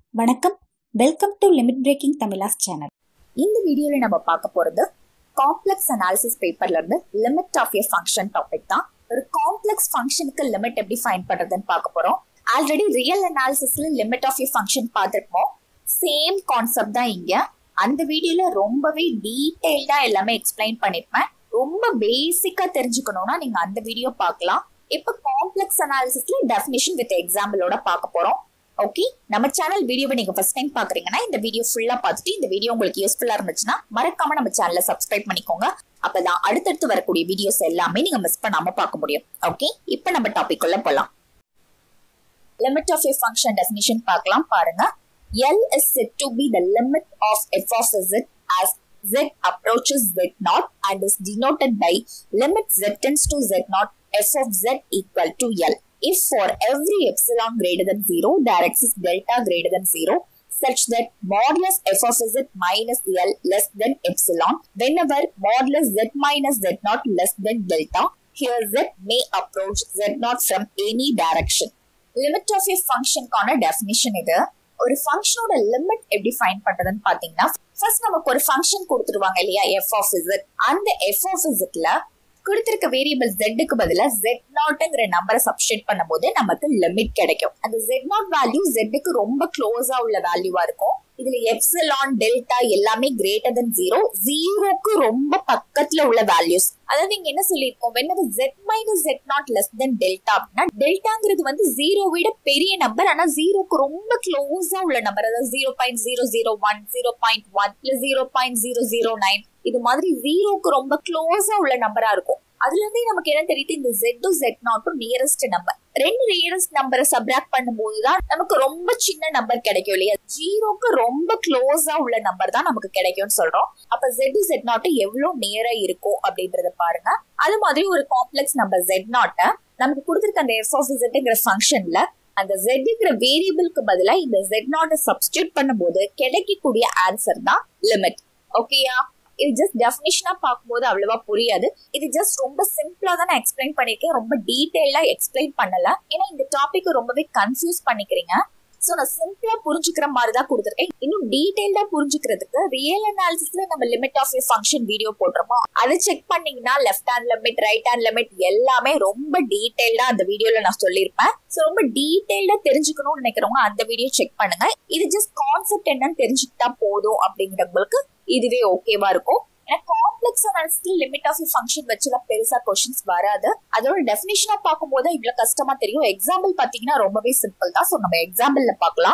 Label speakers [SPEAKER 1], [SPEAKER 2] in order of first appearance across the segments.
[SPEAKER 1] வணக்கம் welcome to limit breaking Tamilas channel
[SPEAKER 2] இந்த வீடியோல நம்ம பார்க்க போறது காம்ப்ளெக்ஸ் அனாலிசிஸ் பேப்பர்ல இருந்து limit of a function topic தான் ஒரு காம்ப்ளெக்ஸ் ஃபங்க்ஷனுக்கு லிமிட் எப்படி ஃபைண்ட் பண்றதுன்னு பார்க்க போறோம் ஆல்ரெடி ரியல் அனாலிசிஸ்ல லிமிட் ஆஃப் ஏ ஃபங்க்ஷன் பார்த்துருப்போம் சேம் கான்செப்ட் தான் இங்க அந்த வீடியோல ரொம்பவே டீடைல்டா எல்லாமே எக்ஸ்பிளைன் பண்ணிருப்பேன் ரொம்ப பேசிக்கா தெரிஞ்சுக்கணும்னா நீங்க அந்த வீடியோ பார்க்கலாம் இப்ப காம்ப்ளெக்ஸ் அனாலிசிஸ்ல டெஃபினிஷன் வித் எக்ஸாம்பிளோட பார்க்க போறோம் ஓகே நம்ம சேனல் வீடியோவை நீங்க ஃபர்ஸ்ட் டைம் பாக்குறீங்கன்னா இந்த வீடியோ ஃபுல்லா பார்த்துட்டு இந்த வீடியோ உங்களுக்கு யூஸ்ஃபுல்லா இருந்துச்சுன்னா மறக்காம நம்ம சேனலை சப்ஸ்கிரைப் பண்ணிக்கோங்க அப்பதான் அடுத்தடுத்து வரக்கூடிய வீடியோஸ் எல்லாமே நீங்க மிஸ் பண்ணாம பார்க்க முடியும் ஓகே இப்போ நம்ம டாபிக் உள்ள போலாம் limit of a function definition பார்க்கலாம் பாருங்க L is said to be the limit of f of z as z approaches z naught and is denoted by limit z tends to z naught f of z equal to L. If for every epsilon greater than 0, there exists delta greater than 0, such that modulus f of z minus L less than epsilon, whenever modulus z minus z naught less than delta, here z may approach z naught from any direction. Limit of a ஃபங்க்ஷனுக்கான definition இது ஒரு ஃபங்க்ஷனோட limit எப்படி fine பண்றதுன்னு பாத்தீங்கன்னா first நமக்கு ஒரு function கொடுத்துருவாங்க இல்லையா எஃப் ஆஃப் இசட் அந்த எஃப் ஆஃப் இசட்ல கொடுத்திருக்க வேரியபிள் ஜெட்டுக்கு பதிலா ஜெட் நாட்ங்கிற நம்பரை சப்ஸ்டியூட் பண்ணும்போது நமக்கு லிமிட் கிடைக்கும் அந்த ஜெட் நாட் வேல்யூ ஜெட்டுக்கு ரொம்ப க்ளோஸா உள்ள வேல்யூவா இருக்கும் இதுல எப்சிலான் டெல்டா எல்லாமே கிரேட்டர் தென் ஜீரோ ஜீரோக்கு ரொம்ப பக்கத்துல உள்ள வேல்யூஸ் அதாவது இங்க என்ன சொல்லியிருக்கோம் when Z minus Z naught less than delta அப்படின்னா டெல்டாங்கிறது வந்து ஜீரோ விட பெரிய நம்பர் ஆனா ஜீரோக்கு ரொம்ப க்ளோஸா உள்ள நம்பர் அதாவது zero point zero zero one zero point one இல்ல zero point zero zero nine இது மாதிரி ஜீரோக்கு ரொம்ப க்ளோஸா உள்ள நம்பரா இருக்கும் அதுல இருந்தே நமக்கு என்ன தெரியுது இந்த ஜெட்டும் ஜெட் நாட்டும் நியரஸ்ட் நம்பர் ரெண்டு நியரஸ்ட் நம்பரை சப்ராக்ட் பண்ணும்போது தான் நமக்கு ரொம்ப சின்ன நம்பர் கிடைக்கும் இல்லையா ஜீரோக்கு ரொம்ப க்ளோஸா உள்ள நம்பர் தான் நமக்கு கிடைக்கும்னு சொல்றோம் அப்ப ஜெட் ஜெட் நாட் எவ்வளவு நேரா இருக்கும் அப்படின்றத பாருங்க அது மாதிரி ஒரு காம்ப்ளெக்ஸ் நம்பர் ஜெட் நாட்டை நமக்கு கொடுத்துருக்க அந்த எஃப் ஆஃப் ஜெட்ங்கிற ஃபங்க்ஷன்ல அந்த ஜெட்ங்கிற வேரியபிளுக்கு பதிலா இந்த ஜெட் நாட்டை சப்ஸ்டியூட் பண்ணும்போது கிடைக்கக்கூடிய ஆன்சர் தான் லிமிட் ஓகேயா இது ஜஸ்ட் டெஃபினிஷனா பார்க்கும்போது அவ்வளவா புரியாது இது ஜஸ்ட் ரொம்ப சிம்பிளா தான் நான் எக்ஸ்பிளைன் பண்ணிருக்கேன் ரொம்ப டீடைலா எக்ஸ்பிளைன் பண்ணல ஏன்னா இந்த டாபிக் ரொம்பவே கன்ஃபியூஸ் பண்ணிக்கிறீங்க சோ நான் சிம்பிளா புரிஞ்சுக்கிற மாதிரி தான் கொடுத்துருக்கேன் இன்னும் டீடைல்டா புரிஞ்சுக்கிறதுக்கு ரியல் அனாலிசிஸ்ல நம்ம limit of a function video போட்டிருப்போம் அதை செக் பண்ணீங்கன்னா left hand limit right hand limit எல்லாமே ரொம்ப டீடைல்டா அந்த வீடியோல நான் சொல்லியிருப்பேன் சோ ரொம்ப டீடைல்டா தெரிஞ்சுக்கணும்னு நினைக்கிறவங்க அந்த வீடியோ செக் பண்ணுங்க இது ஜஸ்ட் கான்செப்ட் என்னன்னு தெரிஞ்சுக்கிட்டா போதும் அப்படிங்கிறவங்களுக்கு இதுவே ஓகேவா இருக்கும் ஏன்னா complex analysis limit of function வச்சுலாம் பெருசா கொஸ்டின்ஸ் வராது அதோட டெஃபினேஷனா பார்க்கும்போது இவ்வளவு கஷ்டமா தெரியும் எக்ஸாம்பிள் பாத்தீங்கன்னா ரொம்பவே சிம்பிள் தான் ஸோ நம்ம எக்ஸாம்பிள்ல பார்க்கலாம்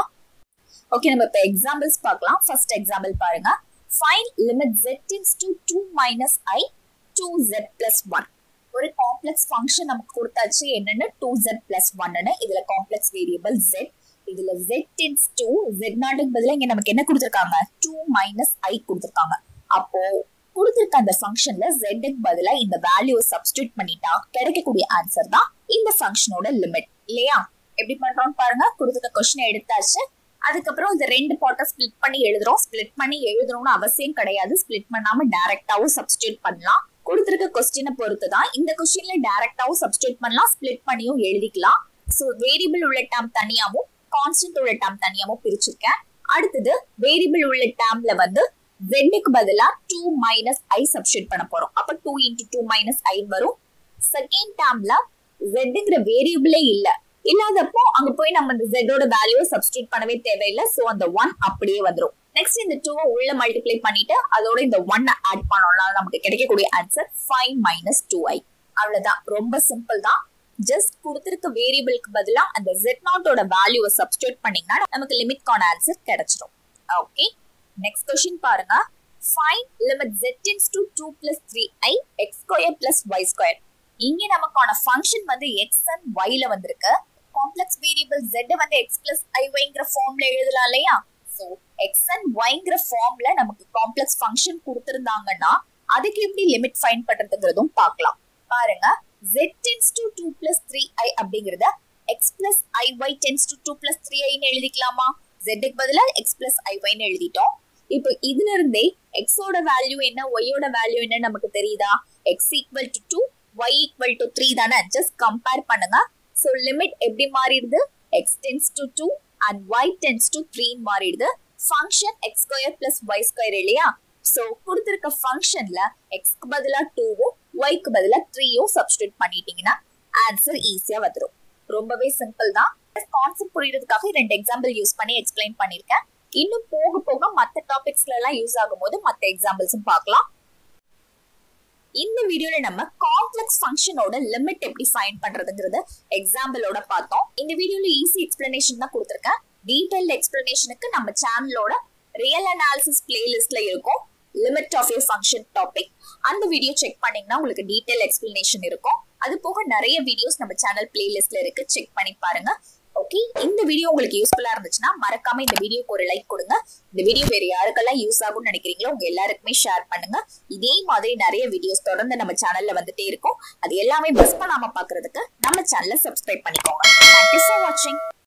[SPEAKER 2] ஓகே நம்ம இப்போ எக்ஸாம்பிள்ஸ் பார்க்கலாம் ஃபர்ஸ்ட் எக்ஸாம்பிள் பாருங்க find limit z tends to two minus I two Z plus one ஒரு காம்ப்ளெக்ஸ் ஃபங்க்ஷன் நமக்கு கொடுத்தாச்சு என்னன்னு டூ ஜெட் பிளஸ் ஒன்னு இதுல காம்ப்ளெக்ஸ் வேரியபிள் ஜெட் இதுல z டென்ஸ் டூ ஜெட் நாட்டுக்கு பதிலாக இங்க நமக்கு என்ன கொடுத்துருக்காங்க டூ மைனஸ் ஐ கொடுத்துருக்காங்க அப்போ கொடுத்திருக்க அந்த ஃபங்க்ஷன்ல ஜெட்க்கு பதிலா இந்த வேல்யூ சப்ஸ்டியூட் பண்ணிட்டா கிடைக்கக்கூடிய ஆன்சர் தான் இந்த ஃபங்க்ஷனோட லிமிட் இல்லையா எப்படி பண்றோம்னு பாருங்க கொடுத்துருக்க கொஸ்டின் எடுத்தாச்சு அதுக்கப்புறம் இந்த ரெண்டு பார்ட்டை ஸ்பிளிட் பண்ணி எழுதுறோம் ஸ்பிளிட் பண்ணி எழுதணும்னு அவசியம் கிடையாது ஸ்பிளிட் பண்ணாம டைரக்டாவும் சப்ஸ்டியூட் பண்ணலாம் கொடுத்திருக்க கொஸ்டினை பொறுத்து தான் இந்த கொஸ்டின்ல டைரக்டாவும் சப்ஸ்டியூட் பண்ணலாம் ஸ்பிளிட் பண்ணியும் எழுதிக்கலாம் ஸோ வேரியபிள் உள்ள டேம் தனியாவும் கான்ஸ்டன்ட் உள்ள டேம் தனியாவும் பிரிச்சிருக்கேன் அடுத்தது வேரியபிள் உள்ள டேம்ல வந்து ஜெட்டுக்கு பதிலா டூ மைனஸ் ஐ சப்ஸ்டியூட் பண்ண போறோம் அப்ப two into two minus I வரும் செகண்ட் டேம்ல ஜெட்டுங்கிற வேரியபிளே இல்ல இல்லாதப்போ அங்க போய் நம்ம இந்த ஜெட்டோட வேல்யூ சப்ஸ்டியூட் பண்ணவே தேவையில்லை சோ அந்த ஒன் அப்படியே வந்துடும் நெக்ஸ்ட் இந்த டூவை உள்ள மல்டிப்ளை பண்ணிட்டு அதோட இந்த ஒன் ஆட் பண்ணோம்னா நமக்கு கிடைக்கக்கூடிய answer five minus two I அவ்வளவுதான் ரொம்ப சிம்பிள் தான் ஜஸ்ட் கொடுத்திருக்க வேரியபிளுக்கு பதிலா அந்த ஜெட் நாட்டோட வேல்யூவை சப்ஸ்டியூட் பண்ணீங்கன்னா நமக்கு லிமிட்கான ஆன்சர் கிடைச்சிடும் ஓகே நெக்ஸ்ட் கொஸ்டின் பாருங்க find limit z tends to two plus three I X square plus Y square இங்க நமக்கான ஃபங்க்ஷன் வந்து எக்ஸ் அண்ட் ஒய்ல வந்திருக்கு காம்ப்ளெக்ஸ் வேரியபிள் z வந்து எக்ஸ் பிளஸ் ஐ ஒய்ங்கிற ஃபார்ம்ல எழுதலாம் இல்லையா ஸோ எக்ஸ் அண்ட் ஒய்ங்கிற ஃபார்ம்ல நமக்கு காம்ப்ளெக்ஸ் ஃபங்க்ஷன் கொடுத்துருந்தாங்கன்னா அதுக்கு எப்படி லிமிட் ஃபைன் பண்றதுங்கிறதும் பார்க்கலாம் பாருங்க z tends to two plus three I அப்படிங்கறத X plus I Y tends to two plus three ஐன்னு எழுதிக்கலாமா ஜெட்டுக்கு பதிலாக எக்ஸ் பிளஸ் ஐ ஒய்னு எழுதிட்டோம் இப்போ இதுல இருந்தே எக்ஸோட வேல்யூ என்ன ஒய்யோட வேல்யூ என்ன நமக்கு தெரியுதா X equal to two Y equal to three தானே ஜஸ்ட் கம்பேர் பண்ணுங்க ஸோ லிமிட் எப்படி மாறிடுது X tends to two and y tends to த்ரீன்னு மாறிடுது function X square plus Y square இல்லையா சோ கொடுத்திருக்க ஃபங்க்ஷன்ல எக்ஸ்க்கு பதிலா டூவும் ஒய்க்கு பதிலா த்ரீயும் சப்ஸ்டியூட் பண்ணிட்டீங்கன்னா ஆன்சர் ஈஸியா வந்துடும் ரொம்பவே சிம்பிள் தான் கான்செப்ட் புரியறதுக்காக ரெண்டு எக்ஸாம்பிள் யூஸ் பண்ணி எக்ஸ்பிளைன் பண்ணிருக்கேன் இன்னும் போக போக மத்த டாபிக்ஸ்ல எல்லாம் யூஸ் ஆகும் போது மத்த எக்ஸாம்பிள்ஸும் பார்க்கலாம் இந்த வீடியோல நம்ம காம்ப்ளெக்ஸ் ஃபங்க்ஷனோட லிமிட் எப்படி ஃபைண்ட் பண்றதுங்கிறது எக்ஸாம்பிளோட பார்த்தோம் இந்த வீடியோல ஈஸி எக்ஸ்பிளனேஷன் தான் கொடுத்துருக்கேன் டீடைல் எக்ஸ்பிளனேஷனுக்கு நம்ம சேனலோட ரியல் அனாலிசிஸ் பிளேலிஸ்ட்ல இருக்கும் limit of a function topic அந்த வீடியோ செக் பண்ணீங்கன்னா உங்களுக்கு டீடைல் எக்ஸ்பிளனேஷன் இருக்கும் அது போக நிறைய வீடியோஸ் நம்ம சேனல் பிளேலிஸ்ட்ல இருக்கு செக் பண்ணி பாருங்க ஓகே இந்த வீடியோ உங்களுக்கு யூஸ்ஃபுல்லா இருந்துச்சுன்னா மறக்காம இந்த வீடியோக்கு ஒரு லைக் கொடுங்க இந்த வீடியோ வேற யாருக்கெல்லாம் யூஸ் ஆகும்னு நினைக்கிறீங்களோ உங்க எல்லாருக்குமே ஷேர் பண்ணுங்க இதே மாதிரி நிறைய வீடியோஸ் தொடர்ந்து நம்ம சேனல்ல வந்துட்டே இருக்கும் அது எல்லாமே மிஸ் பண்ணாம பாக்குறதுக்கு நம்ம சேனலை சப்ஸ்கிரைப் பண்ணிக்கோங்க தேங்க்யூ ஃபார் வாட்சிங்